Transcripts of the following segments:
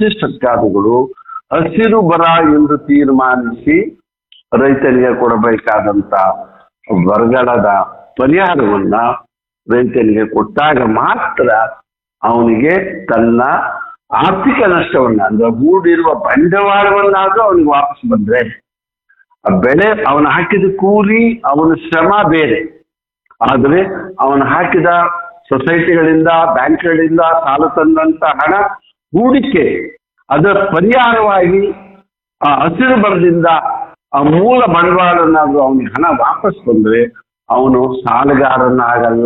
ರಾಜ್ಯ ಸರ್ಕಾರಗಳು ಹಸಿರು ಬರ ಎಂದು ತೀರ್ಮಾನಿಸಿ ರೈತರಿಗೆ ಕೊಡಬೇಕಾದಂತ ಬರಗಾಲದ ಪರಿಹಾರವನ್ನ ರೈತನಿಗೆ ಕೊಟ್ಟಾಗ ಮಾತ್ರ ಅವನಿಗೆ ತನ್ನ ಆರ್ಥಿಕ ನಷ್ಟವನ್ನ ಅಂದ್ರೆ ಹೂಡಿರುವ ಬಂಡವಾಳವನ್ನಾದ್ರೂ ಅವನಿಗೆ ವಾಪಸ್ ಬಂದ್ರೆ ಆ ಬೆಳೆ ಅವನು ಹಾಕಿದ ಕೂಲಿ ಅವನ ಶ್ರಮ ಬೇರೆ ಆದರೆ ಅವನು ಹಾಕಿದ ಸೊಸೈಟಿಗಳಿಂದ ಬ್ಯಾಂಕ್ಗಳಿಂದ ಸಾಲ ತಂದಂತ ಹಣ ಹೂಡಿಕೆ ಅದರ ಪರಿಹಾರವಾಗಿ ಆ ಹಸಿರು ಬರದಿಂದ ಆ ಮೂಲ ಬಂಡವಾಳನಾದ್ರೂ ಅವನಿಗೆ ಹಣ ವಾಪಸ್ ಬಂದ್ರೆ ಅವನು ಸಾಲಗಾರನಾಗಲ್ಲ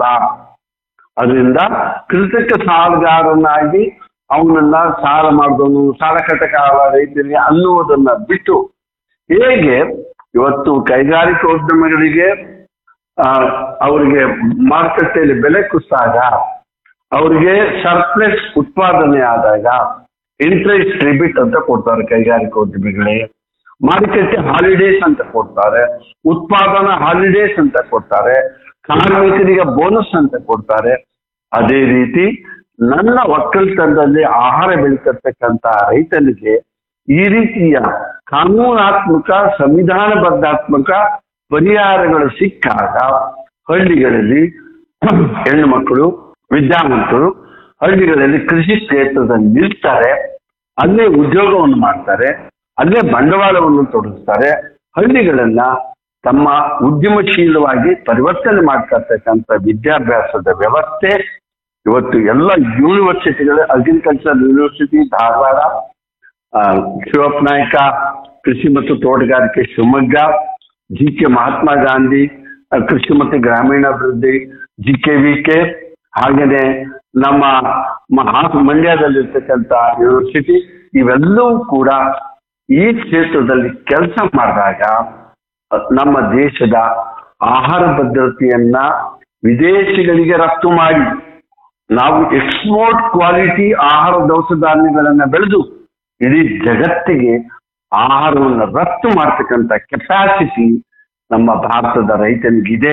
ಅದರಿಂದ ಕೃತಕ ಸಾಲಗಾರನಾಗಿ ಅವನನ್ನ ಸಾಲ ಮಾಡಿದವನು ಸಾಲ ಕಟ್ಟಕಾಲ ರೈತರಿಗೆ ಅನ್ನುವುದನ್ನ ಬಿಟ್ಟು ಹೇಗೆ ಇವತ್ತು ಕೈಗಾರಿಕೋದ್ಯಮಗಳಿಗೆ ಆ, ಅವರಿಗೆ ಮಾರುಕಟ್ಟೆಯಲ್ಲಿ ಬೆಲೆ ಕುಸಿದಾಗ ಅವರಿಗೆ ಸರ್ಪ್ಲೆಸ್ ಉತ್ಪಾದನೆ ಆದಾಗ ಇಂಟ್ರೆಸ್ಟ್ ರಿಬಿಟ್ ಅಂತ ಕೊಡ್ತಾರೆ ಕೈಗಾರಿಕೋದ್ಯಮಿಗಳಿಗೆ ಮಾರುಕಟ್ಟೆ ಹಾಲಿಡೇಸ್ ಅಂತ ಕೊಡ್ತಾರೆ ಉತ್ಪಾದನಾ ಹಾಲಿಡೇಸ್ ಅಂತ ಕೊಡ್ತಾರೆ ಕಾರ್ಮಿಕರಿಗೆ ಬೋನಸ್ ಅಂತ ಕೊಡ್ತಾರೆ ಅದೇ ರೀತಿ ನನ್ನ ಒಕ್ಕಲ್ತನದಲ್ಲಿ ಆಹಾರ ಬೆಳೀತಿರ್ತಕ್ಕಂಥ ರೈತನಿಗೆ ಈ ರೀತಿಯ ಕಾನೂನಾತ್ಮಕ ಸಂವಿಧಾನಬದ್ಧಾತ್ಮಕ ಪರಿಹಾರಗಳು ಸಿಕ್ಕಾಗ ಹಳ್ಳಿಗಳಲ್ಲಿ ಹೆಣ್ಣು ಮಕ್ಕಳು ವಿದ್ಯಾವಂತರು ಹಳ್ಳಿಗಳಲ್ಲಿ ಕೃಷಿ ಕ್ಷೇತ್ರದಲ್ಲಿ ನಿಲ್ತಾರೆ ಅಲ್ಲೇ ಉದ್ಯೋಗವನ್ನು ಮಾಡ್ತಾರೆ ಅಲ್ಲೇ ಬಂಡವಾಳವನ್ನು ತೊಡಗಿಸ್ತಾರೆ ಹಳ್ಳಿಗಳನ್ನ ತಮ್ಮ ಉದ್ಯಮಶೀಲವಾಗಿ ಪರಿವರ್ತನೆ ಮಾಡ್ತಿರ್ತಕ್ಕಂಥ ವಿದ್ಯಾಭ್ಯಾಸದ ವ್ಯವಸ್ಥೆ ಇವತ್ತು ಎಲ್ಲ ಯೂನಿವರ್ಸಿಟಿಗಳು ಅಗ್ರಿಕಲ್ಚರ್ ಯೂನಿವರ್ಸಿಟಿ ಧಾರವಾಡ ಆ, ಶಿವಪ್ಪ ನಾಯಕ ಕೃಷಿ ಮತ್ತು ತೋಟಗಾರಿಕೆ ಶಿವಮೊಗ್ಗ ಜಿ ಕೆ ಮಹಾತ್ಮ ಗಾಂಧಿ ಆ, ಕೃಷಿ ಮತ್ತು ಗ್ರಾಮೀಣಾಭಿವೃದ್ಧಿ ಜಿ ಕೆ ವಿ ಕೆ ಹಾಗೆಯೇ ನಮ್ಮ ಮ- ಹಾ- ಮಂಡ್ಯದಲ್ಲಿರ್ತಕ್ಕಂಥ ಯೂನಿವರ್ಸಿಟಿ ಇವೆಲ್ಲವೂ ಕೂಡ ಈ ಕ್ಷೇತ್ರದಲ್ಲಿ ಕೆಲಸ ಮಾಡಿದಾಗ ಅ, ನಮ್ಮ ದೇಶದ ಆಹಾರ ಭದ್ರತೆಯನ್ನ ವಿದೇಶಗಳಿಗೆ ರಫ್ತು ಮಾಡಿ ನಾವು ಎಕ್ಸ್ಪೋರ್ಟ್ ಕ್ವಾಲಿಟಿ ಆಹಾರ ದವಸ ಧಾನ್ಯಗಳನ್ನ ಬೆಳೆದು ಇಡೀ ಜಗತ್ತಿಗೆ ಆಹಾರವನ್ನು ರಫ್ತು ಮಾಡ್ತಕ್ಕಂಥ ಕೆಪಾಸಿಟಿ ನಮ್ಮ ಭಾರತದ ರೈತನಿಗಿದೆ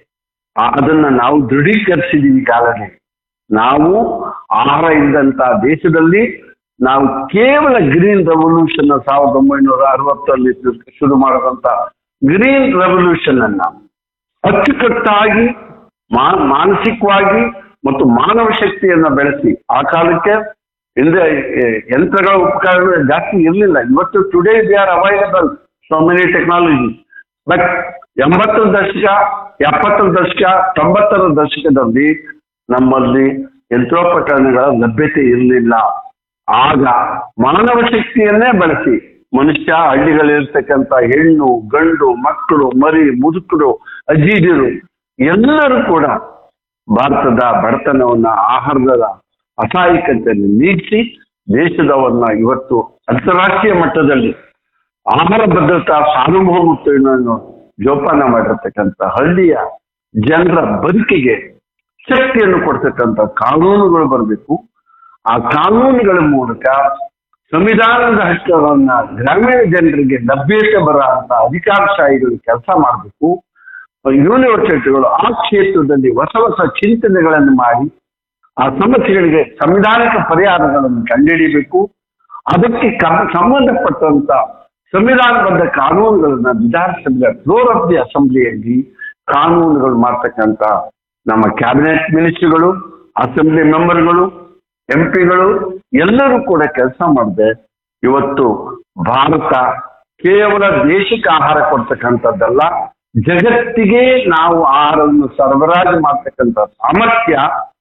ಆ- ಅದನ್ನ ನಾವು ದೃಢೀಕರಿಸಿದೀವಿ ಈಗಾಗಲೇ ನಾವು ಆಹಾರ ಇದ್ದಂತ ದೇಶದಲ್ಲಿ ನಾವು ಕೇವಲ ಗ್ರೀನ್ ರೆವಲ್ಯೂಷನ್ ಸಾವಿರದ ಒಂಬೈನೂರ ಅರವತ್ತರಲ್ಲಿ ಶುರು ಮಾಡಿದಂತ ಗ್ರೀನ್ ರೆವಲ್ಯೂಷನ್ ಅನ್ನ ಅಚ್ಚುಕಟ್ಟಾಗಿ ಮಾ- ಮಾನಸಿಕವಾಗಿ ಮತ್ತು ಮಾನವ ಶಕ್ತಿಯನ್ನ ಬೆಳೆಸಿ ಆ ಕಾಲಕ್ಕೆ ಹಿಂದೆ ಎ, ಯಂತ್ರಗಳ ಉಪಕರಣಗಳು ಜಾಸ್ತಿ ಇರಲಿಲ್ಲ ಇವತ್ತು today they are available so many technology but ಎಂಬತ್ತರ ದಶಕ ಎಪ್ಪತ್ತರ ದಶಕ ತೊಂಬತ್ತರ ದಶಕದಲ್ಲಿ ನಮ್ಮಲ್ಲಿ ಯಂತ್ರೋಪಕರಣಗಳ ಲಭ್ಯತೆ ಇರಲಿಲ್ಲ ಆಗ ಮಾನವ ಶಕ್ತಿಯನ್ನೇ ಬಳಸಿ ಮನುಷ್ಯ ಹಳ್ಳಿಗಳಿರ್ತಕ್ಕಂಥ ಹೆಣ್ಣು ಗಂಡು ಮಕ್ಕಳು ಮರಿ ಮುದುಕರು ಅಜ್ಜಿದಿರು ಎಲ್ಲರೂ ಕೂಡ ಭಾರತದ ಬಡತನವನ್ನ ಆಹಾರದ ಅಸಹಾಯಕತೆಯನ್ನು ನೀಗಿಸಿ ದೇಶದವನ್ನ ಇವತ್ತು ಅಂತಾರಾಷ್ಟ್ರೀಯ ಮಟ್ಟದಲ್ಲಿ ಆಹಾರ ಭದ್ರತಾ ಸಾರ್ವಭೌಮತ್ವವನ್ನು ಜೋಪಾನ ಮಾಡಿರ್ತಕ್ಕಂಥ ಹಳ್ಳಿಯ ಜನರ ಬದುಕಿಗೆ ಶಕ್ತಿಯನ್ನು ಕೊಡ್ತಕ್ಕಂಥ ಕಾನೂನುಗಳು ಬರಬೇಕು ಆ ಕಾನೂನುಗಳ ಮೂಲಕ ಸಂವಿಧಾನದ ಹಕ್ಕುಗಳನ್ನ ಗ್ರಾಮೀಣ ಜನರಿಗೆ ಲಭ್ಯತೆ ಬರ ಅಂತ ಅಧಿಕಾರಶಾಹಿಗಳು ಕೆಲಸ ಮಾಡಬೇಕು ಯೂನಿವರ್ಸಿಟಿಗಳು ಆ ಕ್ಷೇತ್ರದಲ್ಲಿ ಹೊಸ ಹೊಸ ಚಿಂತನೆಗಳನ್ನು ಮಾಡಿ ಆ ಸಮಸ್ಯೆಗಳಿಗೆ ಸಂವಿಧಾನಿಕ ಪರಿಹಾರಗಳನ್ನು ಕಂಡುಹಿಡಿಯಬೇಕು ಅದಕ್ಕೆ ಕ- ಸಂಬಂಧಪಟ್ಟಂತ ಸಂವಿಧಾನಬದ್ಧ ಕಾನೂನುಗಳನ್ನ ವಿಧಾನಸಭೆಯ ಫ್ಲೋರ್ ಆಫ್ ದಿ ಅಸೆಂಬ್ಲಿಯಲ್ಲಿ ಕಾನೂನುಗಳು ಮಾಡ್ತಕ್ಕಂಥ ನಮ್ಮ ಕ್ಯಾಬಿನೆಟ್ ಮಿನಿಸ್ಟ್ರಿಗಳು ಅಸೆಂಬ್ಲಿ ಮೆಂಬರ್ಗಳು ಎಂ ಪಿಗಳು ಎಲ್ಲರೂ ಕೂಡ ಕೆಲಸ ಮಾಡದೆ ಇವತ್ತು ಭಾರತ ಕೇವಲ ದೇಶಕ್ಕೆ ಆಹಾರ ಕೊಡ್ತಕ್ಕಂಥದ್ದಲ್ಲ ಜಗತ್ತಿಗೆ ನಾವು ಆಹಾರವನ್ನು ಸರಬರಾಜು ಮಾಡ್ತಕ್ಕಂಥ ಸಾಮರ್ಥ್ಯ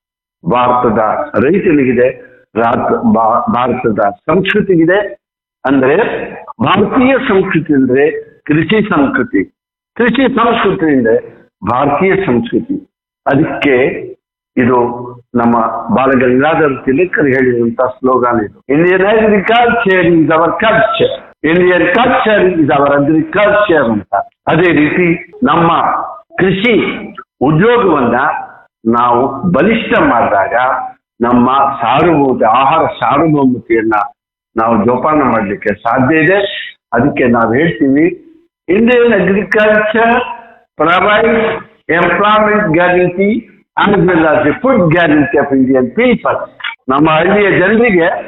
ಭಾರತದ ರೈತನಿಗಿದೆ ರಾತ್- ಭಾ- ಭಾರತದ ಸಂಸ್ಕೃತಿಗಿದೆ ಅಂದ್ರೆ ಭಾರತೀಯ ಸಂಸ್ಕೃತಿ ಅಂದ್ರೆ ಕೃಷಿ ಸಂಸ್ಕೃತಿ ಕೃಷಿ ಸಂಸ್ಕೃತಿ ಅಂದ್ರೆ ಭಾರತೀಯ ಸಂಸ್ಕೃತಿ ಅದಕ್ಕೆ ಇದು ನಮ್ಮ ಬಾಲಗಂಗಾಧರ ತಿಲಕರ್ ಹೇಳಿರುವಂತ ಸ್ಲೋಗಾನ್ ಇದು Indian agriculture is our culture Indian culture is our agriculture ಅಂತ ಅದೇ ರೀತಿ ನಮ್ಮ ಕೃಷಿ ಉದ್ಯೋಗವನ್ನ ನಾವು ಬಲಿಷ್ಠ ಮಾಡಿದಾಗ ನಮ್ಮ ಸಾರ್ವಭೌಮ ಆಹಾರ ಸಾರ್ವಭೌಮತೆಯನ್ನ ನಾವು ಜೋಪಾನ ಮಾಡಲಿಕ್ಕೆ ಸಾಧ್ಯ ಇದೆ ಅದಕ್ಕೆ ನಾವು ಹೇಳ್ತೀವಿ Indian agriculture provide employment guarantee as well as the food guarantee of Indian people ನಮ್ಮ ಹಳ್ಳಿಯ ಜನರಿಗೆ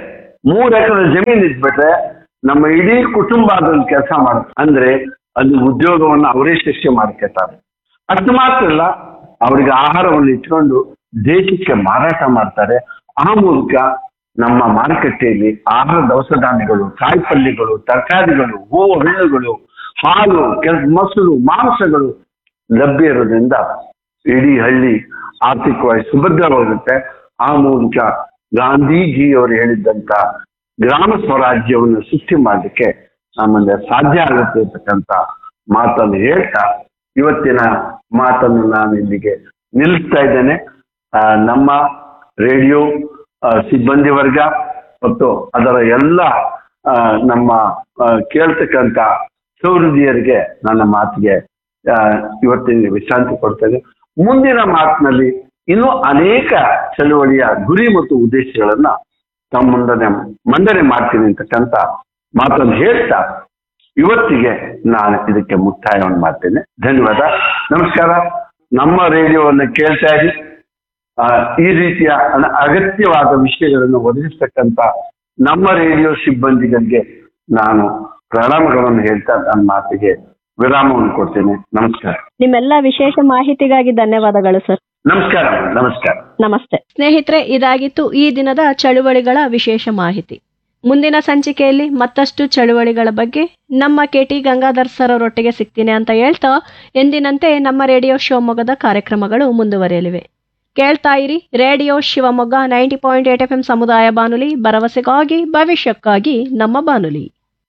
ಮೂರ್ ಎಕರೆ ಜಮೀನ್ ಇದ್ಬಿಟ್ರೆ ನಮ್ಮ ಇಡೀ ಕುಟುಂಬ ಅದನ್ನ ಕೆಲಸ ಮಾಡುತ್ತೆ ಅಂದ್ರೆ ಅಲ್ಲಿ ಉದ್ಯೋಗವನ್ನು ಅವರೇ ಸೃಷ್ಟಿ ಮಾಡ್ಕೊತಾರೆ ಅಷ್ಟು ಮಾತ್ರ ಅಲ್ಲ ಅವರಿಗೆ ಆಹಾರವನ್ನು ಇಟ್ಕೊಂಡು ದೇಶಕ್ಕೆ ಮಾರಾಟ ಮಾಡ್ತಾರೆ ಆ ಮೂಲಕ ನಮ್ಮ ಮಾರುಕಟ್ಟೆಯಲ್ಲಿ ಆಹಾರ ದವಸ ಧಾನ್ಯಗಳು ಕಾಯಿಪಲ್ಯಗಳು ತರಕಾರಿಗಳು ಹೂವು ಹಣ್ಣುಗಳು ಹಾಲು ಕೆಲ ಮೊಸರು ಮಾಂಸಗಳು ಲಭ್ಯ ಇರೋದ್ರಿಂದ ಇಡೀ ಹಳ್ಳಿ ಆರ್ಥಿಕವಾಗಿ ಸುಭದ್ರವಾಗುತ್ತೆ ಆ ಮೂಲಕ ಗಾಂಧೀಜಿಯವರು ಹೇಳಿದ್ದಂತ ಗ್ರಾಮ ಸ್ವರಾಜ್ಯವನ್ನು ಸೃಷ್ಟಿ ಮಾಡಲಿಕ್ಕೆ ನಮ್ಮಲ್ಲಿ ಸಾಧ್ಯ ಆಗುತ್ತೆ ಅಂತಕ್ಕಂಥ ಮಾತನ್ನು ಹೇಳ್ತಾ ಇವತ್ತಿನ ಮಾತನ್ನು ನಾನು ಇಲ್ಲಿಗೆ ನಿಲ್ಲಿಸ್ತಾ ಇದ್ದೇನೆ ಆ, ನಮ್ಮ ರೇಡಿಯೋ ಆ, ಸಿಬ್ಬಂದಿ ವರ್ಗ ಮತ್ತು ಅದರ ಎಲ್ಲ ಆ, ನಮ್ಮ ಆ, ಕೇಳ್ತಕ್ಕಂಥ ಸೌಹೃದಿಯರಿಗೆ ನನ್ನ ಮಾತಿಗೆ ಆ, ಇವತ್ತಿನ ವಿಶ್ರಾಂತಿ ಕೊಡ್ತೇನೆ ಮುಂದಿನ ಮಾತಿನಲ್ಲಿ ಇನ್ನೂ ಅನೇಕ ಚಳುವಳಿಯ ಗುರಿ ಮತ್ತು ಉದ್ದೇಶಗಳನ್ನ ತಮ್ಮ ಮುಂದೆ ಮಂಡನೆ ಮಾಡ್ತೀನಿ ಅಂತಕ್ಕಂಥ ಮಾತನ್ನು ಹೇಳ್ತಾ ಇವತ್ತಿಗೆ ನಾನು ಇದಕ್ಕೆ ಮುಕ್ತಾಯವನ್ನು ಮಾಡ್ತೇನೆ ಧನ್ಯವಾದ ನಮಸ್ಕಾರ ನಮ್ಮ ರೇಡಿಯೋವನ್ನು ಕೇಳ್ತಾ ಇರಿ ಆ, ಈ ರೀತಿಯ ಅನ- ಅಗತ್ಯವಾದ ವಿಷಯಗಳನ್ನು ಒದಗಿಸ್ತಕ್ಕಂಥ ನಮ್ಮ ರೇಡಿಯೋ ಸಿಬ್ಬಂದಿಗಳಿಗೆ ನಾನು ಪ್ರಣಾಮಗಳನ್ನು ಹೇಳ್ತಾ ನನ್ನ ಮಾತಿಗೆ ವಿರಾಮವನ್ನು ಕೊಡ್ತೇನೆ ನಮಸ್ಕಾರ ನಿಮ್ಮೆಲ್ಲ ವಿಶೇಷ ಮಾಹಿತಿಗಾಗಿ ಧನ್ಯವಾದಗಳು ಸರ್ ನಮಸ್ಕಾರ ನಮಸ್ಕಾರ ನಮಸ್ತೆ ಸ್ನೇಹಿತರೆ ಇದಾಗಿತ್ತು ಈ ದಿನದ ಚಳುವಳಿಗಳ ವಿಶೇಷ ಮಾಹಿತಿ ಮುಂದಿನ ಸಂಚಿಕೆಯಲ್ಲಿ ಮತ್ತಷ್ಟು ಚಳುವಳಿಗಳ ಬಗ್ಗೆ ನಮ್ಮ ಕೆ ಟಿ ಗಂಗಾಧರ್ ಸರ್ ಅವರೊಟ್ಟಿಗೆ ಸಿಗ್ತೀನಿ ಅಂತ ಹೇಳ್ತಾ ಎಂದಿನಂತೆ ನಮ್ಮ ರೇಡಿಯೋ ಶಿವಮೊಗ್ಗದ ಕಾರ್ಯಕ್ರಮಗಳು ಮುಂದುವರಿಯಲಿವೆ ಕೇಳ್ತಾ ಇರಿ radio Shivamogga ninety point eight F M ಸಮುದಾಯ ಬಾನುಲಿ ಭರವಸೆಗಾಗಿ ಭವಿಷ್ಯಕ್ಕಾಗಿ ನಮ್ಮ ಬಾನುಲಿ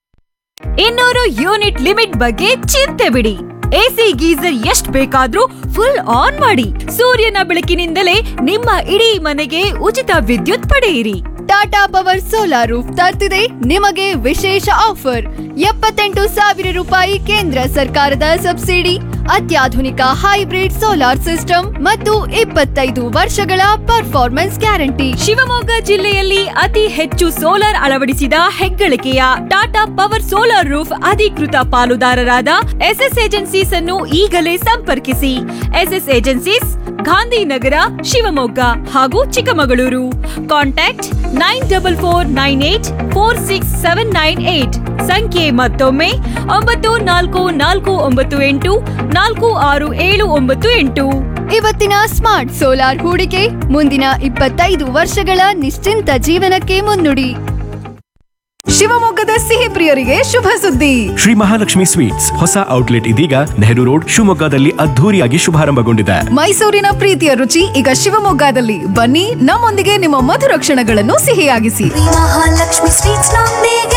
ಇನ್ನೂರು ಯೂನಿಟ್ ಲಿಮಿಟ್ ಬಗ್ಗೆ ಚಿಂತೆ ಬಿಡಿ ಎಸಿ ಗೀಸರ್ ಎಷ್ಟ್ ಬೇಕಾದ್ರೂ ಫುಲ್ ಆನ್ ಮಾಡಿ ಸೂರ್ಯನ ಬೆಳಕಿನಿಂದಲೇ ನಿಮ್ಮ ಇಡೀ ಮನೆಗೆ ಉಚಿತ ವಿದ್ಯುತ್ ಪಡೆಯಿರಿ ಟಾಟಾ ಪವರ್ ಸೋಲಾರ್ ರೂಫ್ ತರ್ತಿದೆ ನಿಮಗೆ ವಿಶೇಷ ಆಫರ್ ಎಪ್ಪತ್ತೆಂಟು ಸಾವಿರ ರೂಪಾಯಿ ಕೇಂದ್ರ ಸರ್ಕಾರದ ಸಬ್ಸಿಡಿ ಅತ್ಯಾಧುನಿಕ ಹೈಬ್ರಿಡ್ ಸೋಲಾರ್ ಸಿಸ್ಟಮ್ ಮತ್ತು ಇಪ್ಪತ್ತೈದು ವರ್ಷಗಳ ಪರ್ಫಾರ್ಮೆನ್ಸ್ ಗ್ಯಾರಂಟಿ ಶಿವಮೊಗ್ಗ ಜಿಲ್ಲೆಯಲ್ಲಿ ಅತಿ ಹೆಚ್ಚು ಸೋಲಾರ್ ಅಳವಡಿಸಿದ ಹೆಗ್ಗಳಿಕೆಯ ಟಾಟಾ ಪವರ್ ಸೋಲಾರ್ ರೂಫ್ ಅಧಿಕೃತ ಪಾಲುದಾರರಾದ ಎಸ್ಎಸ್ ಏಜೆನ್ಸೀಸ್ ಅನ್ನು ಈಗಲೇ ಸಂಪರ್ಕಿಸಿ ಎಸ್ಎಸ್ ಏಜೆನ್ಸೀಸ್ ಗಾಂಧಿನಗರ ಶಿವಮೊಗ್ಗ ಹಾಗೂ Chikkamagaluru contact nine double four nine eight four six seven nine eight ಸಂಖ್ಯೆ ಮತ್ತೊಮ್ಮೆ ಒಂಬತ್ತು ನಾಲ್ಕು ನಾಲ್ಕು ಒಂಬತ್ತು ಎಂಟು ನಾಲ್ಕು ಆರು ಏಳು ಒಂಬತ್ತು ಎಂಟು ಇವತ್ತಿನ ಸ್ಮಾರ್ಟ್ ಸೋಲಾರ್ ಹೂಡಿಕೆ ಮುಂದಿನ ಇಪ್ಪತ್ತೈದು ವರ್ಷಗಳ ನಿಶ್ಚಿಂತ ಜೀವನಕ್ಕೆ ಮುನ್ನುಡಿ ಶಿವಮೊಗ್ಗದ ಸಿಹಿ ಪ್ರಿಯರಿಗೆ ಶುಭ ಸುದ್ದಿ ಶ್ರೀ ಮಹಾಲಕ್ಷ್ಮಿ ಸ್ವೀಟ್ಸ್ ಹೊಸ ಔಟ್ಲೆಟ್ ಇದೀಗ ನೆಹರು ರೋಡ್ ಶಿವಮೊಗ್ಗದಲ್ಲಿ ಅದ್ಧೂರಿಯಾಗಿ ಶುಭಾರಂಭಗೊಂಡಿದೆ ಮೈಸೂರಿನ ಪ್ರೀತಿಯ ರುಚಿ ಈಗ ಶಿವಮೊಗ್ಗದಲ್ಲಿ ಬನ್ನಿ ನಮ್ಮೊಂದಿಗೆ ನಿಮ್ಮ ಮಧುರ ಕ್ಷಣಗಳನ್ನು ಸಿಹಿಯಾಗಿಸಿ ಮಹಾಲಕ್ಷ್ಮಿ ಸ್ವೀಟ್ಸ್ ನೊಂದಿಗೆ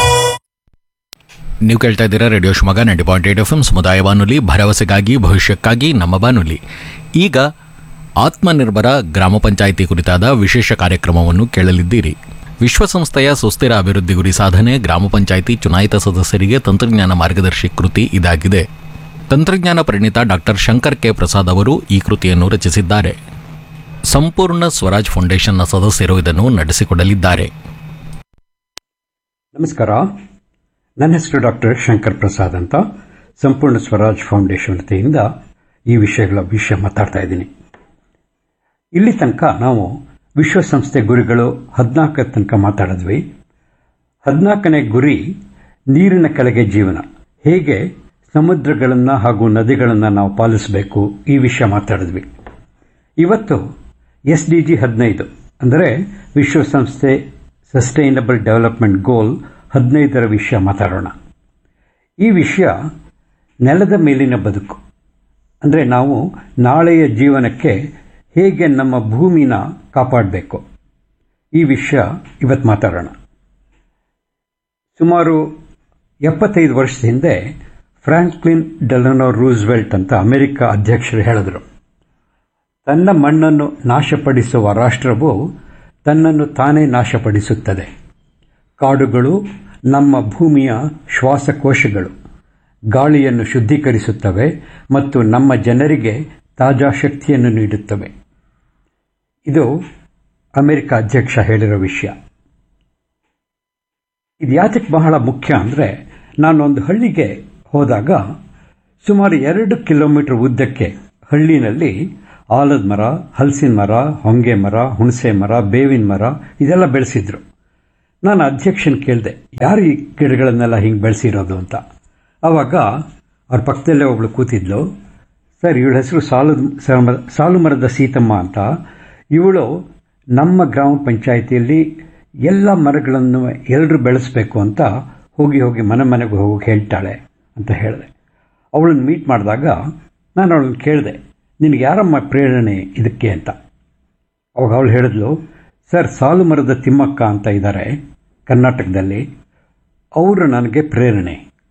ನೀವು ಕೇಳ್ತಾ ಇದ್ದೀರಾ radio Shivamogga ninety point eight F M ಸಮುದಾಯ ಬಾನುಲಿ ಭರವಸೆಗಾಗಿ ಭವಿಷ್ಯಕ್ಕಾಗಿ ನಮ್ಮ ಬಾನುಲಿ ಈಗ ಆತ್ಮನಿರ್ಭರ ಗ್ರಾಮ ಪಂಚಾಯಿತಿ ಕುರಿತಾದ ವಿಶೇಷ ಕಾರ್ಯಕ್ರಮವನ್ನು ಕೇಳಲಿದ್ದೀರಿ ವಿಶ್ವಸಂಸ್ಥೆಯ ಸುಸ್ಥಿರ ಅಭಿವೃದ್ಧಿ ಗುರಿ ಸಾಧನೆ ಗ್ರಾಮ ಪಂಚಾಯಿತಿ ಚುನಾಯಿತ ಸದಸ್ಯರಿಗೆ ತಂತ್ರಜ್ಞಾನ ಮಾರ್ಗದರ್ಶಿ ಕೃತಿ ಇದಾಗಿದೆ ತಂತ್ರಜ್ಞಾನ ಪರಿಣಿತ ಡಾಕ್ಟರ್ ಶಂಕರ್ ಕೆ ಪ್ರಸಾದ್ ಅವರು ಈ ಕೃತಿಯನ್ನು ರಚಿಸಿದ್ದಾರೆ ಸಂಪೂರ್ಣ ಸ್ವರಾಜ್ ಫೌಂಡೇಶನ್ನ ಸದಸ್ಯರು ಇದನ್ನು ನಡೆಸಿಕೊಡಲಿದ್ದಾರೆ ನಮಸ್ಕಾರ ನನ್ನ ಹೆಸರು ಡಾಕ್ಟರ್ ಶಂಕರ್ ಪ್ರಸಾದ್ ಅಂತ ಸಂಪೂರ್ಣ ಸ್ವರಾಜ್ ಫೌಂಡೇಶನ್ ವತಿಯಿಂದ ಈ ವಿಷಯಗಳ ವಿಷಯ ಮಾತಾಡ್ತಾ ಇದ್ದೀನಿ ಇಲ್ಲಿ ತನಕ ನಾವು ವಿಶ್ವಸಂಸ್ಥೆ ಗುರಿಗಳು ಹದಿನಾಲ್ಕರ ತನಕ ಮಾತಾಡಿದ್ವಿ ಹದಿನಾಲ್ಕನೇ ಗುರಿ ನೀರಿನ ಕೆಳಗೆ ಜೀವನ ಹೇಗೆ ಸಮುದ್ರಗಳನ್ನು ಹಾಗೂ ನದಿಗಳನ್ನು ನಾವು ಪಾಲಿಸಬೇಕು ಈ ವಿಷಯ ಮಾತಾಡಿದ್ವಿ ಇವತ್ತು ಎಸ್ ಡಿ ಜಿ ಹದಿನೈದು ಅಂದರೆ ವಿಶ್ವಸಂಸ್ಥೆ ಸಸ್ಟೈನಬಲ್ ಡೆವಲಪ್ಮೆಂಟ್ ಗೋಲ್ ಹದಿನೈದರ ವಿಷಯ ಮಾತಾಡೋಣ ಈ ವಿಷಯ ನೆಲದ ಮೇಲಿನ ಬದುಕು ಅಂದರೆ ನಾವು ನಾಳೆಯ ಜೀವನಕ್ಕೆ ಹೇಗೆ ನಮ್ಮ ಭೂಮಿನ ಕಾಪಾಡಬೇಕು ಈ ವಿಷಯ ಇವತ್ತು ಮಾತಾಡೋಣ ಸುಮಾರು ಎಪ್ಪತ್ತೈದು ವರ್ಷದ ಹಿಂದೆ ಫ್ರಾಂಕ್ಲಿನ್ ಡೆಲನೋ ರೂಸ್ವೆಲ್ಟ್ ಅಂತ ಅಮೆರಿಕ ಅಧ್ಯಕ್ಷರು ಹೇಳಿದರು ತನ್ನ ಮಣ್ಣನ್ನು ನಾಶಪಡಿಸುವ ರಾಷ್ಟ್ರವು ತನ್ನನ್ನು ತಾನೇ ನಾಶಪಡಿಸುತ್ತದೆ ಕಾಡುಗಳು ನಮ್ಮ ಭೂಮಿಯ ಶ್ವಾಸಕೋಶಗಳು ಗಾಳಿಯನ್ನು ಶುದ್ಧೀಕರಿಸುತ್ತವೆ ಮತ್ತು ನಮ್ಮ ಜನರಿಗೆ ತಾಜಾ ಶಕ್ತಿಯನ್ನು ನೀಡುತ್ತವೆ ಇದು ಅಮೆರಿಕ ಅಧ್ಯಕ್ಷ ಹೇಳಿರೋ ವಿಷಯ ಇದು ಯಾತಕ್ಕೆ ಬಹಳ ಮುಖ್ಯ ಅಂದರೆ ನಾನೊಂದು ಹಳ್ಳಿಗೆ ಹೋದಾಗ ಸುಮಾರು ಎರಡು ಕಿಲೋಮೀಟರ್ ಉದ್ದಕ್ಕೆ ಹಳ್ಳಿನಲ್ಲಿ ಆಲದ ಮರ ಹಲಸಿನ ಮರ ಹೊಂಗೆ ಮರ ಹುಣಸೆ ಮರ ಬೇವಿನ ಮರ ಇದೆಲ್ಲ ಬೆಳೆಸಿದ್ರು ನಾನು ಅಧ್ಯಕ್ಷನ ಕೇಳಿದೆ ಯಾರು ಈ ಗಿಡಗಳನ್ನೆಲ್ಲ ಹಿಂಗೆ ಬೆಳೆಸಿರೋದು ಅಂತ ಆವಾಗ ಅವ್ರ ಪಕ್ಕದಲ್ಲೇ ಒಬ್ಳು ಕೂತಿದ್ಲು ಸರ್ ಇವಳ ಹೆಸರು ಸಾಲು ಸಾಲು ಮರದ ಸೀತಮ್ಮ ಅಂತ ಇವಳು ನಮ್ಮ ಗ್ರಾಮ ಪಂಚಾಯಿತಿಯಲ್ಲಿ ಎಲ್ಲ ಮರಗಳನ್ನು ಎಲ್ಲರೂ ಬೆಳೆಸಬೇಕು ಅಂತ ಹೋಗಿ ಹೋಗಿ ಮನೆ ಮನೆಗೆ ಹೋಗಿ ಹೇಳ್ತಾಳೆ ಅಂತ ಹೇಳಿದೆ ಅವಳನ್ನು ಮೀಟ್ ಮಾಡಿದಾಗ ನಾನು ಅವಳನ್ನು ಕೇಳಿದೆ ನಿನಗೆ ಯಾರಮ್ಮ ಪ್ರೇರಣೆ ಇದಕ್ಕೆ ಅಂತ ಅವಾಗ ಅವಳು ಹೇಳಿದ್ಲು ಸರ್ ಸಾಲು ಮರದ ತಿಮ್ಮಕ್ಕ ಅಂತ ಇದ್ದಾರೆ ಕರ್ನಾಟಕದಲ್ಲಿ ಅವರು ನನಗೆ ಪ್ರೇರಣೆ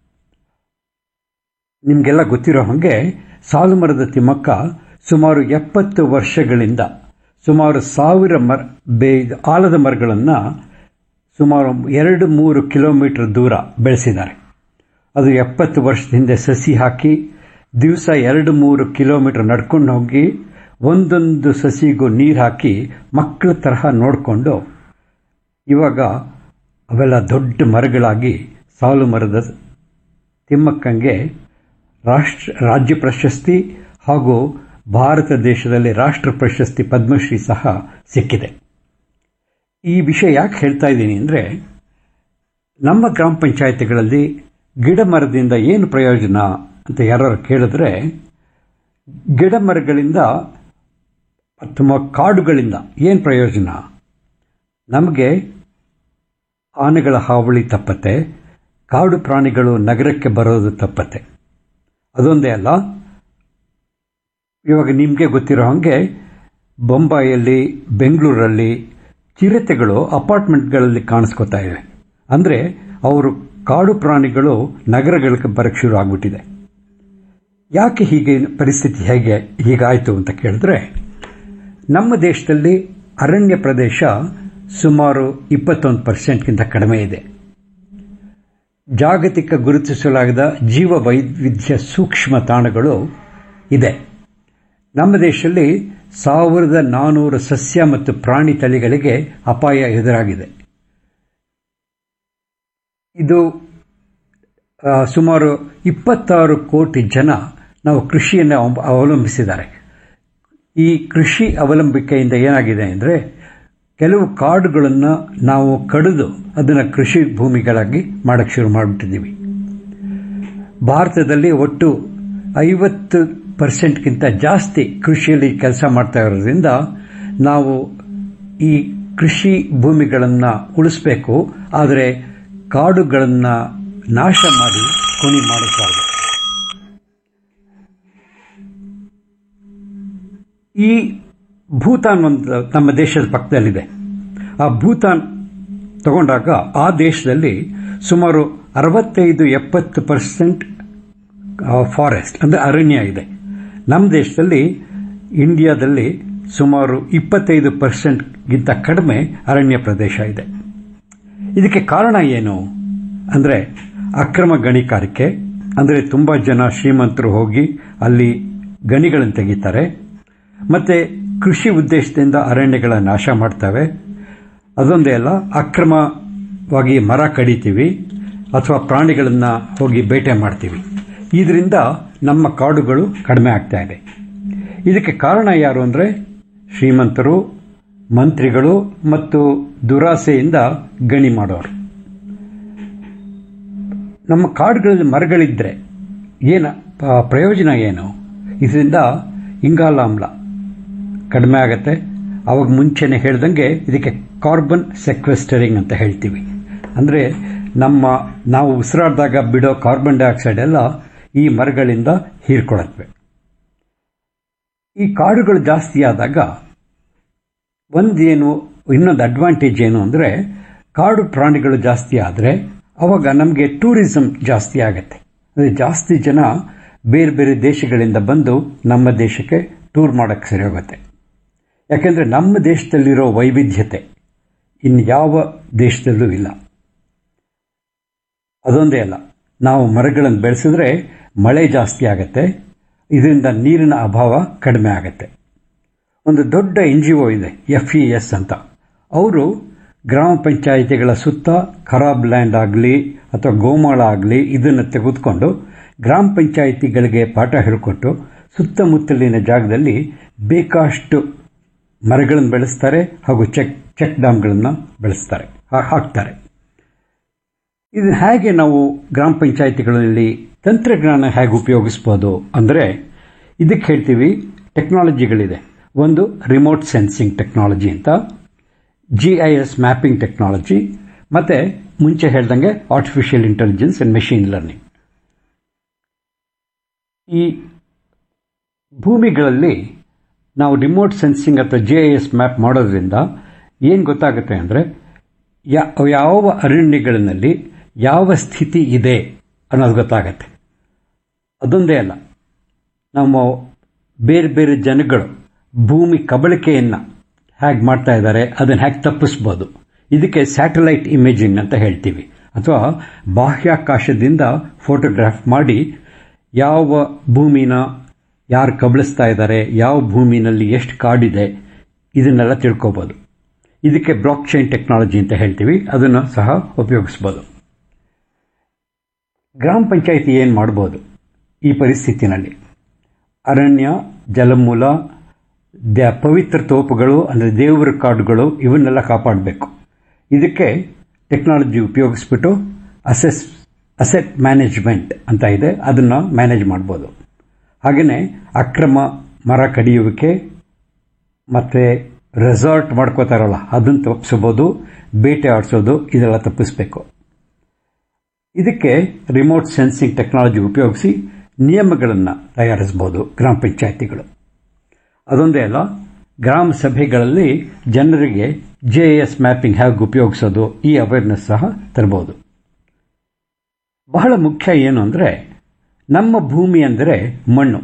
ನಿಮಗೆಲ್ಲ ಗೊತ್ತಿರೋ ಹಾಗೆ ಸಾಲು ಮರದ ತಿಮ್ಮಕ್ಕ ಸುಮಾರು ಎಪ್ಪತ್ತು ವರ್ಷಗಳಿಂದ ಸುಮಾರು ಸಾವಿರ ಮರ ಬೇ ಆಲದ ಮರಗಳನ್ನು ಸುಮಾರು ಎರಡು ಮೂರು ಕಿಲೋಮೀಟರ್ ದೂರ ಬೆಳೆಸಿದ್ದಾರೆ ಅದು ಎಪ್ಪತ್ತು ವರ್ಷದ ಹಿಂದೆ ಸಸಿ ಹಾಕಿ ದಿವಸ ಎರಡು ಮೂರು ಕಿಲೋಮೀಟರ್ ನಡ್ಕೊಂಡು ಹೋಗಿ ಒಂದೊಂದು ಸಸಿಗೂ ನೀರು ಹಾಕಿ ಮಕ್ಕಳ ತರಹ ನೋಡಿಕೊಂಡು ಇವಾಗ ಅವೆಲ್ಲ ದೊಡ್ಡ ಮರಗಳಾಗಿ ಸಾಲು ಮರದ ತಿಮ್ಮಕ್ಕಂಗೆ ರಾಷ್ಟ್ರ ರಾಜ್ಯ ಪ್ರಶಸ್ತಿ ಹಾಗೂ ಭಾರತ ದೇಶದಲ್ಲಿ ರಾಷ್ಟ್ರ ಪ್ರಶಸ್ತಿ ಪದ್ಮಶ್ರೀ ಸಹ ಸಿಕ್ಕಿದೆ ಈ ವಿಷಯ ಯಾಕೆ ಹೇಳ್ತಾ ಇದ್ದೀನಿ ಅಂದರೆ ನಮ್ಮ ಗ್ರಾಮ ಪಂಚಾಯತಿಗಳಲ್ಲಿ ಗಿಡ ಮರದಿಂದ ಏನು ಪ್ರಯೋಜನ ಅಂತ ಯಾರು ಕೇಳಿದ್ರೆ ಗಿಡ ಮರಗಳಿಂದ ಅಥವಾ ಕಾಡುಗಳಿಂದ ಏನು ಪ್ರಯೋಜನ ನಮಗೆ ಆನೆಗಳ ಹಾವಳಿ ತಪ್ಪತ್ತೆ ಕಾಡು ಪ್ರಾಣಿಗಳು ನಗರಕ್ಕೆ ಬರೋದು ತಪ್ಪತ್ತೆ ಅದೊಂದೇ ಅಲ್ಲ ಇವಾಗ ನಿಮಗೆ ಗೊತ್ತಿರೋ ಹಾಗೆ ಬೊಂಬಾಯಲ್ಲಿ ಬೆಂಗಳೂರಲ್ಲಿ ಚಿರತೆಗಳು ಅಪಾರ್ಟ್ಮೆಂಟ್ಗಳಲ್ಲಿ ಕಾಣಿಸ್ಕೊತಾ ಇವೆ ಅಂದರೆ ಅವರು ಕಾಡು ಪ್ರಾಣಿಗಳು ನಗರಗಳಿಗೆ ಬರಕ್ಕೆ ಶುರು ಆಗಿಬಿಟ್ಟಿದೆ ಯಾಕೆ ಹೀಗೆ ಪರಿಸ್ಥಿತಿ ಹೇಗೆ ಹೀಗಾಯಿತು ಅಂತ ಕೇಳಿದ್ರೆ ನಮ್ಮ ದೇಶದಲ್ಲಿ ಅರಣ್ಯ ಪ್ರದೇಶ ಸುಮಾರು ಇಪ್ಪತ್ತೊಂದು ಪರ್ಸೆಂಟ್ಗಿಂತ ಕಡಿಮೆ ಇದೆ ಜಾಗತಿಕ ಗುರುತಿಸಲಾಗದ ಜೀವ ವೈವಿಧ್ಯ ಸೂಕ್ಷ್ಮ ತಾಣಗಳು ಇದೆ ನಮ್ಮ ದೇಶದಲ್ಲಿ ಸಾವಿರದ ನಾನೂರು ಸಸ್ಯ ಮತ್ತು ಪ್ರಾಣಿ ತಳಿಗಳಿಗೆ ಅಪಾಯ ಎದುರಾಗಿದೆ ಇದು ಸುಮಾರು ಇಪ್ಪತ್ತಾರು ಕೋಟಿ ಜನ ನಾವು ಕೃಷಿಯನ್ನು ಅವಲಂಬಿಸಿದ್ದಾರೆ ಈ ಕೃಷಿ ಅವಲಂಬಿಕೆಯಿಂದ ಏನಾಗಿದೆ ಅಂದರೆ ಕೆಲವು ಕಾಡುಗಳನ್ನು ನಾವು ಕಡಿದು ಅದನ್ನು ಕೃಷಿ ಭೂಮಿಗಳಾಗಿ ಮಾಡೋಕ್ಕೆ ಶುರು ಮಾಡಿಬಿಟ್ಟಿದ್ದೀವಿ ಭಾರತದಲ್ಲಿ ಒಟ್ಟು ಐವತ್ತು ಪರ್ಸೆಂಟ್ಗಿಂತ ಜಾಸ್ತಿ ಕೃಷಿಯಲ್ಲಿ ಕೆಲಸ ಮಾಡ್ತಾ ಇರೋದ್ರಿಂದ ನಾವು ಈ ಕೃಷಿ ಭೂಮಿಗಳನ್ನು ಉಳಿಸ್ಬೇಕು ಆದರೆ ಕಾಡುಗಳನ್ನು ನಾಶ ಮಾಡಿ ಕೊನಿ ಮಾಡಬಾರ್ದು ಈ ಭೂತಾನ್ ಒಂದು ನಮ್ಮ ದೇಶದ ಪಕ್ಕದಲ್ಲಿದೆ ಆ ಭೂತಾನ್ ತಗೊಂಡಾಗ ಆ ದೇಶದಲ್ಲಿ ಸುಮಾರು ಅರವತ್ತೈದು ಎಪ್ಪತ್ತು ಪರ್ಸೆಂಟ್ ಫಾರೆಸ್ಟ್ ಅಂದರೆ ಅರಣ್ಯ ಇದೆ ನಮ್ಮ ದೇಶದಲ್ಲಿ ಇಂಡಿಯಾದಲ್ಲಿ ಸುಮಾರು ಇಪ್ಪತ್ತೈದು ಪರ್ಸೆಂಟ್ಗಿಂತ ಕಡಿಮೆ ಅರಣ್ಯ ಪ್ರದೇಶ ಇದೆ ಇದಕ್ಕೆ ಕಾರಣ ಏನು ಅಂದರೆ ಅಕ್ರಮ ಗಣಿಗಾರಿಕೆ ಅಂದರೆ ತುಂಬ ಜನ ಶ್ರೀಮಂತರು ಹೋಗಿ ಅಲ್ಲಿ ಗಣಿಗಳನ್ನು ತೆಗಿತಾರೆ ಮತ್ತು ಕೃಷಿ ಉದ್ದೇಶದಿಂದ ಅರಣ್ಯಗಳ ನಾಶ ಮಾಡ್ತವೆ ಅದೊಂದೇ ಅಲ್ಲ ಅಕ್ರಮವಾಗಿ ಮರ ಕಡಿತೀವಿ ಅಥವಾ ಪ್ರಾಣಿಗಳನ್ನು ಹೋಗಿ ಬೇಟೆ ಮಾಡ್ತೀವಿ ಇದರಿಂದ ನಮ್ಮ ಕಾಡುಗಳು ಕಡಿಮೆ ಆಗ್ತಾ ಇದೆ ಇದಕ್ಕೆ ಕಾರಣ ಯಾರು ಅಂದರೆ ಶ್ರೀಮಂತರು ಮಂತ್ರಿಗಳು ಮತ್ತು ದುರಾಸೆಯಿಂದ ಗಣಿ ಮಾಡೋರು ನಮ್ಮ ಕಾಡುಗಳಲ್ಲಿ ಮರಗಳಿದ್ದರೆ ಏನು ಪ್ರಯೋಜನ ಏನು ಇದರಿಂದ ಇಂಗಾಲಾಮ್ಲ ಕಡಿಮೆ ಆಗುತ್ತೆ ಅವಾಗ ಮುಂಚೆನೆ ಹೇಳ್ದಂಗೆ ಇದಕ್ಕೆ ಕಾರ್ಬನ್ ಸೆಕ್ವೆಸ್ಟರಿಂಗ್ ಅಂತ ಹೇಳ್ತೀವಿ ಅಂದರೆ ನಮ್ಮ ನಾವು ಉಸಿರಾಡಿದಾಗ ಬಿಡೋ ಕಾರ್ಬನ್ ಡೈಆಕ್ಸೈಡ್ ಎಲ್ಲ ಈ ಮರಗಳಿಂದ ಹೀರ್ಕೊಳತ್ವೆ ಈ ಕಾಡುಗಳು ಜಾಸ್ತಿ ಆದಾಗ ಒಂದೇನು ಇನ್ನೊಂದು ಅಡ್ವಾಂಟೇಜ್ ಏನು ಅಂದರೆ ಕಾಡು ಪ್ರಾಣಿಗಳು ಜಾಸ್ತಿ ಆದರೆ ಅವಾಗ ನಮಗೆ ಟೂರಿಸಂ ಜಾಸ್ತಿ ಆಗುತ್ತೆ ಅಂದರೆ ಜಾಸ್ತಿ ಜನ ಬೇರೆ ಬೇರೆ ದೇಶಗಳಿಂದ ಬಂದು ನಮ್ಮ ದೇಶಕ್ಕೆ ಟೂರ್ ಮಾಡೋಕ್ಕೆ ಸರಿ ಹೋಗುತ್ತೆ ಯಾಕೆಂದರೆ ನಮ್ಮ ದೇಶದಲ್ಲಿರೋ ವೈವಿಧ್ಯತೆ ಇನ್ನು ಯಾವ ದೇಶದಲ್ಲೂ ಇಲ್ಲ ಅದೊಂದೇ ಅಲ್ಲ ನಾವು ಮರಗಳನ್ನು ಬೆಳೆಸಿದ್ರೆ ಮಳೆ ಜಾಸ್ತಿ ಆಗುತ್ತೆ ಇದರಿಂದ ನೀರಿನ ಅಭಾವ ಕಡಿಮೆ ಆಗುತ್ತೆ ಒಂದು ದೊಡ್ಡ ಎನ್ ಜಿ ಒ ಇದೆ ಎಫ್ ಇ ಎಸ್ ಅಂತ ಅವರು ಗ್ರಾಮ ಪಂಚಾಯಿತಿಗಳ ಸುತ್ತ ಖರಾಬ್ ಲ್ಯಾಂಡ್ ಆಗಲಿ ಅಥವಾ ಗೋಮಾಳ ಆಗಲಿ ಇದನ್ನು ತೆಗೆದುಕೊಂಡು ಗ್ರಾಮ ಪಂಚಾಯಿತಿಗಳಿಗೆ ಪಾಠ ಹೇಳಿಕೊಟ್ಟು ಸುತ್ತಮುತ್ತಲಿನ ಜಾಗದಲ್ಲಿ ಬೇಕಾಷ್ಟು ಮರಗಳನ್ನು ಬೆಳೆಸ್ತಾರೆ ಹಾಗೂ ಚೆಕ್ ಚೆಕ್ ಡ್ಯಾಮ್ಗಳನ್ನು ಬೆಳೆಸ್ತಾರೆ ಹಾ- ಹಾಕ್ತಾರೆ ಇದು ಹೇಗೆ ನಾವು ಗ್ರಾಮ ಪಂಚಾಯಿತಿಗಳಲ್ಲಿ ತಂತ್ರಜ್ಞಾನ ಹೇಗೆ ಉಪಯೋಗಿಸ್ಬೋದು ಅಂದರೆ ಇದಕ್ಕೆ ಹೇಳ್ತೀವಿ ಟೆಕ್ನಾಲಜಿಗಳಿದೆ ಒಂದು ರಿಮೋಟ್ ಸೆನ್ಸಿಂಗ್ ಟೆಕ್ನಾಲಜಿ ಅಂತ G I S mapping technology ಮತ್ತು ಮುಂಚೆ ಹೇಳ್ದಂಗೆ artificial intelligence and machine learning ಈ ಭೂಮಿಗಳಲ್ಲಿ ನಾವು ರಿಮೋಟ್ ಸೆನ್ಸಿಂಗ್ ಅಥವಾ ಜೆ ಐ ಎಸ್ ಮ್ಯಾಪ್ ಮಾಡೋದ್ರಿಂದ ಏನು ಗೊತ್ತಾಗುತ್ತೆ ಅಂದರೆ ಯಾವ ಅರಣ್ಯಗಳಲ್ಲಿ ಯಾವ ಸ್ಥಿತಿ ಇದೆ ಅನ್ನೋದು ಗೊತ್ತಾಗತ್ತೆ ಅದೊಂದೇ ಅಲ್ಲ ನಮ್ಮ ಬೇರೆ ಬೇರೆ ಜನಗಳು ಭೂಮಿ ಕಬಳಿಕೆಯನ್ನು ಹೇಗೆ ಮಾಡ್ತಾ ಇದ್ದಾರೆ ಅದನ್ನು ಹೇಗೆ ತಪ್ಪಿಸ್ಬೋದು ಇದಕ್ಕೆ ಸ್ಯಾಟಲೈಟ್ ಇಮೇಜಿಂಗ್ ಅಂತ ಹೇಳ್ತೀವಿ ಅಥವಾ ಬಾಹ್ಯಾಕಾಶದಿಂದ ಫೋಟೋಗ್ರಾಫ್ ಮಾಡಿ ಯಾವ ಭೂಮಿನ ಯಾರು ಕಬಳಿಸ್ತಾ ಇದ್ದಾರೆ ಯಾವ ಭೂಮಿನಲ್ಲಿ ಎಷ್ಟು ಕಾಡಿದೆ ಇದನ್ನೆಲ್ಲ ತಿಳ್ಕೊಬೋದು ಇದಕ್ಕೆ ಬ್ಲಾಕ್ ಚೈನ್ ಟೆಕ್ನಾಲಜಿ ಅಂತ ಹೇಳ್ತೀವಿ ಅದನ್ನು ಸಹ ಉಪಯೋಗಿಸ್ಬೋದು ಗ್ರಾಮ ಪಂಚಾಯಿತಿ ಏನು ಮಾಡ್ಬೋದು ಈ ಪರಿಸ್ಥಿತಿನಲ್ಲಿ ಅರಣ್ಯ ಜಲಮೂಲ ದ ಪವಿತ್ರ ತೋಪುಗಳು ಅಂದರೆ ದೇವರ ಕಾಡುಗಳು ಇವನ್ನೆಲ್ಲ ಕಾಪಾಡಬೇಕು ಇದಕ್ಕೆ ಟೆಕ್ನಾಲಜಿ ಉಪಯೋಗಿಸ್ಬಿಟ್ಟು ಅಸೆಸ್ ಅಸೆಟ್ ಮ್ಯಾನೇಜ್ಮೆಂಟ್ ಅಂತ ಇದೆ ಅದನ್ನು ಮ್ಯಾನೇಜ್ ಮಾಡ್ಬೋದು ಹಾಗೆಯೇ ಅಕ್ರಮ ಮರ ಕಡಿಯುವಿಕೆ ಮತ್ತು ರೆಸಾರ್ಟ್ ಮಾಡ್ಕೋತಾರಲ್ಲ ಅದನ್ನು ತಪ್ಪಿಸ್ಬೋದು ಬೇಟೆ ಆಡಿಸೋದು ಇದೆಲ್ಲ ತಪ್ಪಿಸ್ಬೇಕು ಇದಕ್ಕೆ ರಿಮೋಟ್ ಸೆನ್ಸಿಂಗ್ ಟೆಕ್ನಾಲಜಿ ಉಪಯೋಗಿಸಿ ನಿಯಮಗಳನ್ನು ತಯಾರಿಸ್ಬೋದು ಗ್ರಾಮ ಪಂಚಾಯಿತಿಗಳು ಅದೊಂದೇ ಅಲ್ಲ ಗ್ರಾಮ ಸಭೆಗಳಲ್ಲಿ ಜನರಿಗೆ ಜೆ ಎಸ್ ಮ್ಯಾಪಿಂಗ್ ಹೇಗೆ ಉಪಯೋಗಿಸೋದು ಈ ಅವೇರ್ನೆಸ್ ಸಹ ತರಬಹುದು ಬಹಳ ಮುಖ್ಯ ಏನು ಅಂದರೆ ನಮ್ಮ ಭೂಮಿ ಅಂದರೆ ಮಣ್ಣು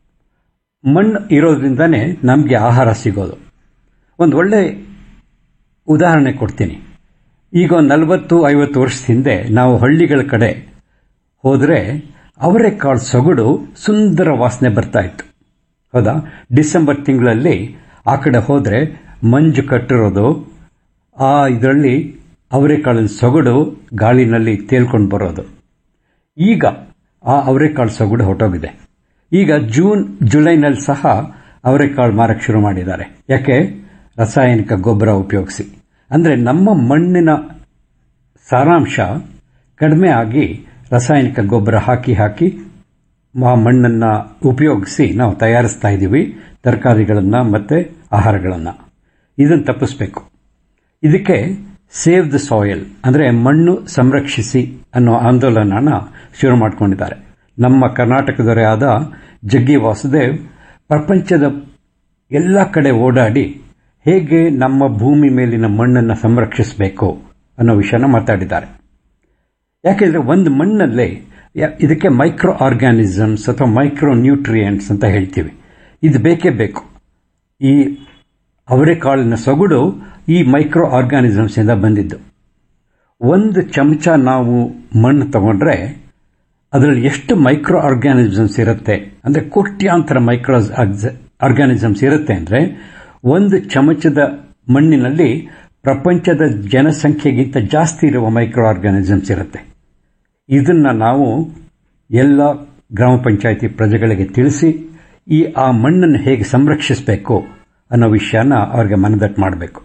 ಮಣ್ಣು ಇರೋದ್ರಿಂದನೇ ನಮಗೆ ಆಹಾರ ಸಿಗೋದು ಒಂದು ಒಳ್ಳೆ ಉದಾಹರಣೆ ಕೊಡ್ತೀನಿ ಈಗ ಒಂದು ನಲವತ್ತು ಐವತ್ತು ವರ್ಷದ ಹಿಂದೆ ನಾವು ಹಳ್ಳಿಗಳ ಕಡೆ ಹೋದರೆ ಅವರೆಕಾಳು ಸೊಗಡು ಸುಂದರ ವಾಸನೆ ಬರ್ತಾ ಇತ್ತು ಹೌದಾ ಡಿಸೆಂಬರ್ ತಿಂಗಳಲ್ಲಿ ಆ ಕಡೆ ಹೋದರೆ ಮಂಜು ಕಟ್ಟಿರೋದು ಆ ಇದರಲ್ಲಿ ಅವರೆಕಾಳಿನ ಸೊಗಡು ಗಾಳಿನಲ್ಲಿ ತೇಲ್ಕೊಂಡು ಬರೋದು ಈಗ ಆ ಅವರೆಕಾಳು ಸೊಗಡು ಹೊರಟೋಗಿದೆ ಈಗ ಜೂನ್ ಜುಲೈನಲ್ಲಿ ಸಹ ಅವರೆಕಾಳು ಮಾರಕ್ಕೆ ಶುರು ಮಾಡಿದ್ದಾರೆ ಯಾಕೆ ರಾಸಾಯನಿಕ ಗೊಬ್ಬರ ಉಪಯೋಗಿಸಿ ಅಂದರೆ ನಮ್ಮ ಮಣ್ಣಿನ ಸಾರಾಂಶ ಕಡಿಮೆ ಆಗಿ ರಾಸಾಯನಿಕ ಗೊಬ್ಬರ ಹಾಕಿ ಹಾಕಿ ಆ ಮಣ್ಣನ್ನು ಉಪಯೋಗಿಸಿ ನಾವು ತಯಾರಿಸ್ತಾ ಇದ್ದೀವಿ ತರಕಾರಿಗಳನ್ನು ಮತ್ತು ಆಹಾರಗಳನ್ನು ಇದನ್ನು ತಪ್ಪಿಸ್ಬೇಕು ಇದಕ್ಕೆ ಸೇವ್ ದ ಸಾಯಿಲ್ ಅಂದರೆ ಮಣ್ಣು ಸಂರಕ್ಷಿಸಿ ಅನ್ನೋ ಆಂದೋಲನನ ಶುರು ಮಾಡಿಕೊಂಡಿದ್ದಾರೆ ನಮ್ಮ ಕರ್ನಾಟಕದವರೇ ಆದ ಜಗ್ಗಿ ವಾಸುದೇವ್ ಪ್ರಪಂಚದ ಎಲ್ಲ ಕಡೆ ಓಡಾಡಿ ಹೇಗೆ ನಮ್ಮ ಭೂಮಿ ಮೇಲಿನ ಮಣ್ಣನ್ನು ಸಂರಕ್ಷಿಸಬೇಕು ಅನ್ನೋ ವಿಷಯನ ಮಾತಾಡಿದ್ದಾರೆ ಯಾಕೆಂದರೆ ಒಂದು ಮಣ್ಣಲ್ಲೇ ಇದಕ್ಕೆ ಮೈಕ್ರೋ ಆರ್ಗ್ಯಾನಿಸಮ್ಸ್ ಅಥವಾ ಮೈಕ್ರೋ ನ್ಯೂಟ್ರಿಯೆಂಟ್ಸ್ ಅಂತ ಹೇಳ್ತೀವಿ ಇದು ಬೇಕೇ ಬೇಕು ಈ ಅವರೆಕಾಳಿನ ಸೊಗಡು ಈ ಮೈಕ್ರೋ ಆರ್ಗ್ಯಾನಿಸಮ್ಸಿಂದ ಬಂದಿದ್ದು ಒಂದು ಚಮಚ ನಾವು ಮಣ್ಣು ತಗೊಂಡ್ರೆ ಅದರಲ್ಲಿ ಎಷ್ಟು ಮೈಕ್ರೋ ಆರ್ಗ್ಯಾನಿಸಮ್ಸ್ ಇರುತ್ತೆ ಅಂದರೆ ಕೋಟ್ಯಾಂತರ ಮೈಕ್ರೋ ಆರ್ಗ್ಯಾನಿಸಮ್ಸ್ ಇರುತ್ತೆ ಅಂದರೆ ಒಂದು ಚಮಚದ ಮಣ್ಣಿನಲ್ಲಿ ಪ್ರಪಂಚದ ಜನಸಂಖ್ಯೆಗಿಂತ ಜಾಸ್ತಿ ಇರುವ ಮೈಕ್ರೋ ಆರ್ಗ್ಯಾನಿಸಮ್ಸ್ ಇರುತ್ತೆ ಇದನ್ನು ನಾವು ಎಲ್ಲ ಗ್ರಾಮ ಪಂಚಾಯಿತಿ ಪ್ರಜೆಗಳಿಗೆ ತಿಳಿಸಿ ಈ ಆ ಮಣ್ಣನ್ನು ಹೇಗೆ ಸಂರಕ್ಷಿಸಬೇಕು ಅನ್ನೋ ವಿಷಯನ ಅವ್ರಿಗೆ ಮನದಟ್ಟು ಮಾಡಬೇಕು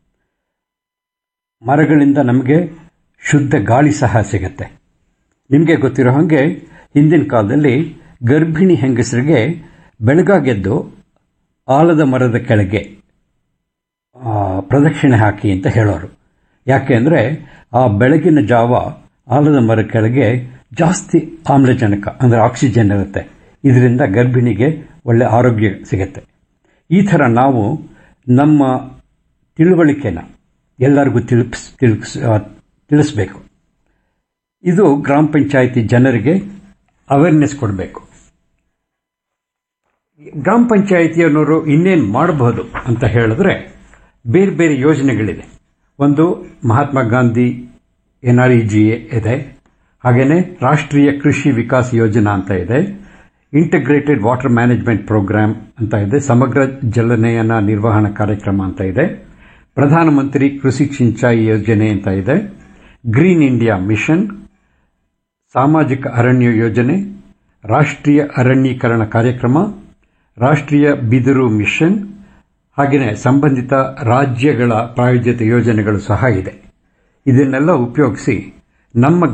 ಮರಗಳಿಂದ ನಮಗೆ ಶುದ್ಧ ಗಾಳಿ ಸಹ ಸಿಗುತ್ತೆ ನಿಮಗೆ ಗೊತ್ತಿರೋ ಹಾಗೆ ಹಿಂದಿನ ಕಾಲದಲ್ಲಿ ಗರ್ಭಿಣಿ ಹೆಂಗಸರಿಗೆ ಬೆಳಗಾಗೆದ್ದು ಆಲದ ಮರದ ಕೆಳಗೆ ಪ್ರದಕ್ಷಿಣೆ ಹಾಕಿ ಅಂತ ಹೇಳೋರು ಯಾಕೆ ಅಂದರೆ ಆ ಬೆಳಗಿನ ಜಾವ ಆಲದ ಮರ ಕೆಳಗೆ ಜಾಸ್ತಿ ಆಮ್ಲಜನಕ ಅಂದರೆ ಆಕ್ಸಿಜನ್ ಇರುತ್ತೆ ಇದರಿಂದ ಗರ್ಭಿಣಿಗೆ ಒಳ್ಳೆ ಆರೋಗ್ಯ ಸಿಗುತ್ತೆ ಈ ಥರ ನಾವು ನಮ್ಮ ತಿಳುವಳಿಕೆನ ಎಲ್ಲರಿಗೂ ತಿಳಿಸ್ ತಿಳಿಸ್ ತಿಳಿಸ್ಬೇಕು ಇದು ಗ್ರಾಮ ಪಂಚಾಯಿತಿ ಜನರಿಗೆ ಅವೇರ್ನೆಸ್ ಕೊಡಬೇಕು ಗ್ರಾಮ ಪಂಚಾಯಿತಿಯನ್ನೋರು ಇನ್ನೇನು ಮಾಡಬಹುದು ಅಂತ ಹೇಳಿದ್ರೆ ಬೇರೆ ಬೇರೆ ಯೋಜನೆಗಳಿದೆ ಒಂದು Mahatma Gandhi N R E G ಇದೆ ಹಾಗೆಯೇ ರಾಷ್ಟ್ರೀಯ ಕೃಷಿ ವಿಕಾಸ್ ಯೋಜನಾ ಅಂತ ಇದೆ ಇಂಟಿಗ್ರೇಟೆಡ್ ವಾಟರ್ ಮ್ಯಾನೇಜ್ಮೆಂಟ್ ಪ್ರೋಗ್ರಾಮ್ ಅಂತ ಇದೆ ಸಮಗ್ರ ಜಲನಯನ ನಿರ್ವಹಣಾ ಕಾರ್ಯಕ್ರಮ ಅಂತ ಇದೆ ಪ್ರಧಾನಮಂತ್ರಿ ಕೃಷಿ ಸಿಂಚಾಯಿ ಯೋಜನೆ ಅಂತ ಇದೆ ಗ್ರೀನ್ ಇಂಡಿಯಾ ಮಿಷನ್ ಸಾಮಾಜಿಕ ಅರಣ್ಯ ಯೋಜನೆ ರಾಷ್ಟ್ರೀಯ ಅರಣ್ಯೀಕರಣ ಕಾರ್ಯಕ್ರಮ ರಾಷ್ಟ್ರೀಯ ಬಿದಿರು ಮಿಷನ್ ಹಾಗೆಯೇ ಸಂಬಂಧಿತ ರಾಜ್ಯಗಳ ಪ್ರಾಯೋಜಿತ ಯೋಜನೆಗಳು ಸಹ ಇದೆ ಇದನ್ನೆಲ್ಲ ಉಪಯೋಗಿಸಿ ನಮ್ಮ